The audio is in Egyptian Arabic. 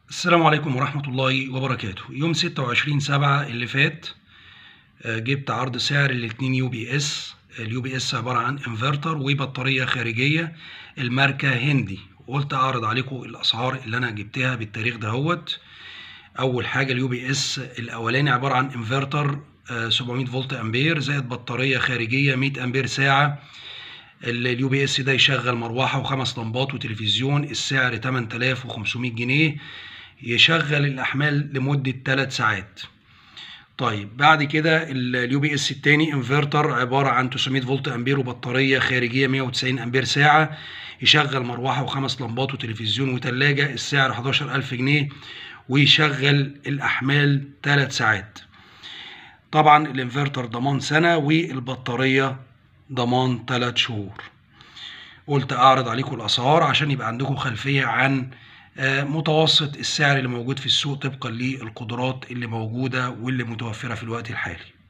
السلام عليكم ورحمة الله وبركاته يوم 26 سبعة اللي فات آه، جبت عرض سعر الاتنين يو بي اس اليو بي اس عبارة عن انفرتر وبطارية خارجية الماركة هندي قلت اعرض عليكم الاسعار اللي انا جبتها بالتاريخ دهوت اول حاجة اليو بي اس الاولاني عبارة عن انفرتر آه، 700 فولت امبير زائد بطارية خارجية 100 امبير ساعة اليو بي اس ده يشغل مروحة وخمس لمبات وتلفزيون السعر 8500 جنيه يشغل الأحمال لمدة 3 ساعات طيب بعد كده اليو بي اس التاني انفرتر عبارة عن 900 فولت امبير وبطارية خارجية 190 امبير ساعة يشغل مروحة وخمس لمبات وتلفزيون وتلاجة السعر 11000 جنيه ويشغل الأحمال 3 ساعات طبعا الانفرتر ضمان سنة والبطارية ضمان 3 شهور قلت اعرض عليكم الاسعار عشان يبقى عندكم خلفيه عن آه، متوسط السعر اللي موجود في السوق طبقا للقدرات اللي موجوده واللي متوفره في الوقت الحالي